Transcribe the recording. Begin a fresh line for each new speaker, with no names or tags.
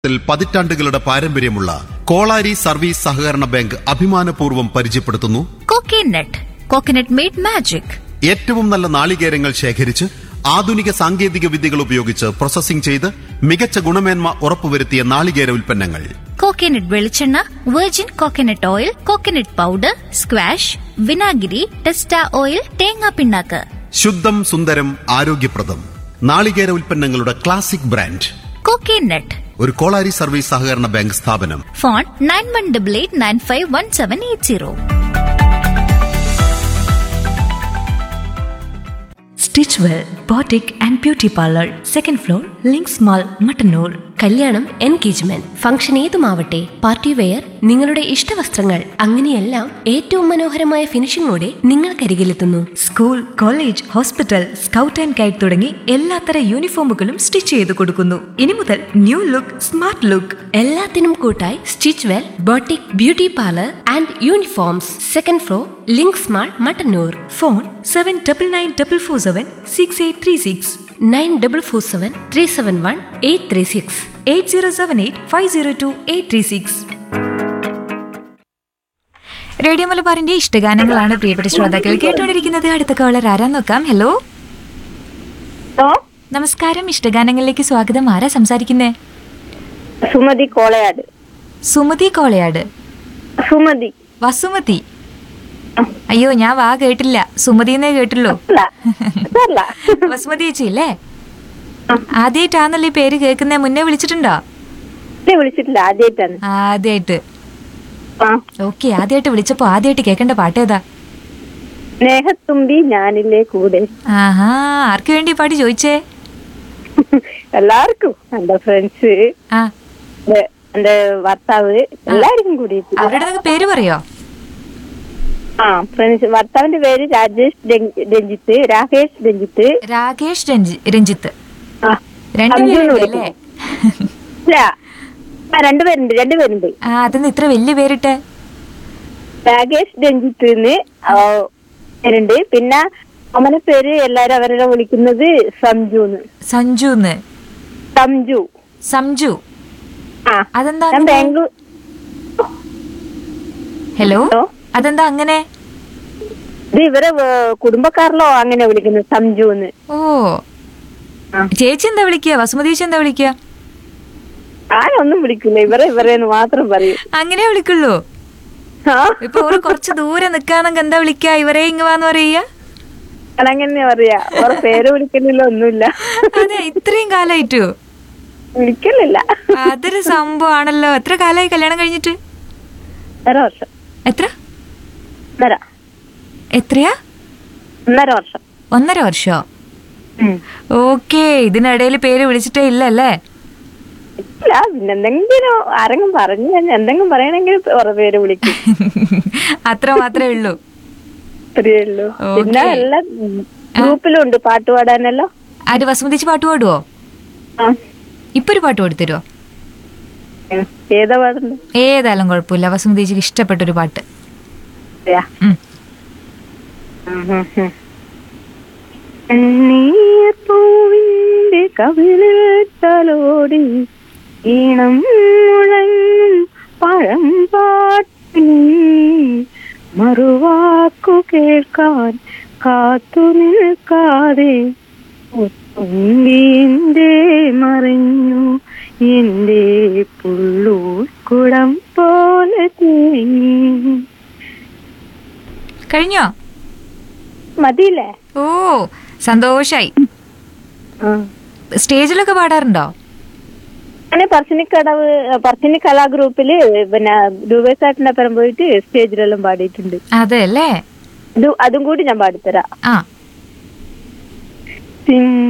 ത്തിൽ പതിറ്റാണ്ടുകളുടെ പാരമ്പര്യമുള്ള കോളാരി സർവീസ് സഹകരണ ബാങ്ക് അഭിമാനപൂർവ്വം പരിചയപ്പെടുത്തുന്നു
കോക്കനട്ട് കോക്കനട്ട് മെയ്ഡ് മാജിക്
ഏറ്റവും നല്ല നാളികേരങ്ങൾ ശേഖരിച്ച് ആധുനിക സാങ്കേതിക വിദ്യകൾ ഉപയോഗിച്ച് പ്രോസസ്സിംഗ് ചെയ്ത് മികച്ച ഗുണമേന്മ ഉറപ്പുവരുത്തിയ നാളികേര ഉൽപ്പന്നങ്ങൾ
കോക്കനട്ട് വെളിച്ചെണ്ണ virgin coconut oil coconut powder squash വിനാഗിരി ടെസ്റ്റ ഓയിൽ തേങ്ങാ പിണ്ണാക്ക്
ശുദ്ധം സുന്ദരം ആരോഗ്യപ്രദം നാളികേര ഉൽപ്പന്നങ്ങളുടെ ക്ലാസിക് ബ്രാൻഡ്
കോക്കനട്ട്
ഒരു കോളാരി സർവീസ് സഹകരണ ബാങ്ക് സ്ഥാപനം
phone nine one double eight nine five one seven eight zero
stitch well boutique and beauty parlour second floor links mall Mattannur
കല്യാണം എൻഗേജ്മെന്റ് ഫംഗ്ഷൻ ഏതുമാവട്ടെ പാർട്ടി വെയർ നിങ്ങളുടെ ഇഷ്ടവസ്ത്രങ്ങൾ അങ്ങനെയെല്ലാം ഏറ്റവും മനോഹരമായ ഫിനിഷിംഗോടെ നിങ്ങൾക്കരികിലെത്തുന്നു
school college hospital scout and guide തുടങ്ങി എല്ലാത്തര യൂണിഫോമുകളും സ്റ്റിച്ച് ചെയ്ത് കൊടുക്കുന്നു ഇനി മുതൽ ന്യൂ ലുക്ക് സ്മാർട്ട് ലുക്ക്
എല്ലാത്തിനും കൂട്ടായി stitch well boutique beauty parlour and uniforms second floor links mall Mattannur
phone seven double nine double four seven six eight three six
nine double four seven three seven one eight three six
eight zero seven eight five zero two eight three six radio മലബാറിന്റെ ഇഷ്ടഗാനങ്ങളാണ് പ്രിയപ്പെട്ട ശ്രോതാക്കൾ കേട്ടുകൊണ്ടിരിക്കുന്നത് അടുത്ത collar ആരാ നോക്കാം hello
hello
നമസ്കാരം ഇഷ്ടഗാനങ്ങളിലേക്ക് സ്വാഗതം ആരാ സംസാരിക്കുന്നേ
സുമതി കോളയാട്
സുമതി കോളയാട്
സുമതി
വസുമതി അയ്യോ ഞാൻ വാ കേട്ടില്ല സുമതിന്നേ കേട്ടുള്ളൂ
അല്ല അതല്ല
വസുമതി ചേച്ചി അല്ലേ ആദ്യമായിട്ടാന്നല്ലേ ഈ പേര് കേൾക്കുന്നേ മുന്നേ വിളിച്ചിട്ടുണ്ടോ
എന്നെ വിളിച്ചിട്ടില്ല ആദ്യമായിട്ടാണ്
ആദ്യമായിട്ട്
ആ
ഓക്കെ ആദ്യമായിട്ട് വിളിച്ചപ്പോ ആദ്യമായിട്ട് കേൾക്കേണ്ട പാട്ട് ഏതാ
സ്നേഹത്തുമ്പി ഞാനില്ലേ കൂടെ
ആഹാ ആർക്ക് വേണ്ടി ഈ പാട്ട് ചോദിച്ചേ
എല്ലാവർക്കും എന്റെ ഫ്രണ്ട്സ്
ആ
എന്റെ ഭർത്താവ് എല്ലാവർക്കും കൂടിയിട്ട്
അവരുടെ ഒക്കെ പേര് പറയോ
ആ ഫ്രണ്ട്സ് ഭർത്താവിന്റെ പേര് രാജേഷ് രഞ്ജി- രഞ്ജിത്ത് രാകേഷ് രഞ്ജിത്ത്
രാകേഷ് രഞ്ജി രഞ്ജിത്ത്
ആ
രണ്ടുപേരുണ്ട്
അർജുൻ
അല്ലേ
ഇല്ല ആ രണ്ടുപേരുണ്ട് രണ്ടുപേരുണ്ട്
ആ അതെന്ന് ഇത്ര വലിയ പേരിട്ട്
രാകേഷ് രഞ്ജിത്ത് എന്ന് പേരുണ്ട് പിന്നെ അമ്മനെ പേര് എല്ലാരും അവരെ വിളിക്കുന്നത് സംജുന്ന്
സഞ്ജുന്ന്
സംജു
സംജു
ആ
അതെന്താ
ഞാൻ
അങ്ങനെ?
Bangalore
hello
hello?
അതെന്താ അങ്ങനെ
ഇത് ഇവരെ വേ- കുടുംബക്കാരിലോ അങ്ങനെ വിളിക്കുന്നത് സംജു എന്ന്
ഓ
ആ.
ചേച്ചി എന്താ വിളിക്കുക വസുമതി ചേച്ചി എന്താ വിളിക്കുക
ആരൊന്നും വിളിക്കില്ല ഇവരെ ഇവരെന്ന് മാത്രം പറയും
അങ്ങനെ വിളിക്കുള്ളൂ
ആ
ഇപ്പൊ ഒരു കുറച്ച് ദൂരെ നിക്കാണെങ്കിൽ എന്താ വിളിക്കുക ഇവരെ ഇങ്ങ് വാന്ന് പറയാ
അങ്ങനെ പറയാ ഓറെ പേര് വിളിക്കുന്നില്ല ഒന്നുമില്ല
അതെ ഇത്രയും കാലായിട്ടു
വിളിക്കലില്ല
അതൊരു സംഭവമാണല്ലോ എത്ര കാലായി കല്യാണം കഴിഞ്ഞിട്ട്
ഒന്നര വർഷം
എത്ര
ഒന്നര
എത്രയാ
ഒന്നര വർഷം
ഒന്നര വർഷോ
ഉം.
ഓക്കേ ഇതിനിടയിൽ പേര് വിളിച്ചിട്ടേ ഇല്ല അല്ലേ
ഇല്ല പിന്നെ എന്തെങ്കിലും ആരെങ്കിലും പറഞ്ഞു കഴിഞ്ഞാൽ എന്തെങ്കിലും പറയണെങ്കിൽ ഓറെ പേര് വിളിക്കും
അത്ര മാത്രമേ ഉള്ളൂ
അത്രയേ ഉള്ളൂ
ഓക്കേ.
പിന്നെ എല്ലാ ഗ്രൂപ്പിലുണ്ട് പാട്ട് പാടാനല്ലോ
ആര് വസുമതിച്ച് പാട്ട് പാടുവോ
ആ
ഇപ്പൊ ഒരു പാട്ട് പാടിത്തരുവോ
ഉം. ഏതാ പാടുണ്ട്
ഏതായാലും കുഴപ്പമില്ല വസുമതിച്ചിക്ക് ഇഷ്ടപ്പെട്ട ഒരു പാട്ട്
പറയാ
ഉം.
കണ്ണീർപ്പൂവിന്റെ കവിളിൽ തലോടി ഈണം മുഴങ്ങും പഴം പാട്ടി മറുവാക്കു കേൾക്കാൻ കാത്തു നിൽക്കാതെ ഒത്തുമ്പീന്റെ മറിഞ്ഞു എന്റെ പുള്ളൂർക്കുടം പോലെ തേങ്ങി
കഴിഞ്ഞോ
മതിയില്ലേ
ഓ സന്തോഷായി സ്റ്റേജിലൊക്കെ പാടാറുണ്ടോ
ഞാൻ പറശ്ശിനിക്കടവ് പറശ്ശിനി കലാ ഗ്രൂപ്പില് പിന്നെ രൂപേസാട്ടിന്റെ പരം പോയിട്ട് സ്റ്റേജിലെല്ലാം പാടിയിട്ടുണ്ട്
അതെ അല്ലേ
ഇത് അതും കൂടി ഞാൻ പാടിത്തരാം
ആ
സിം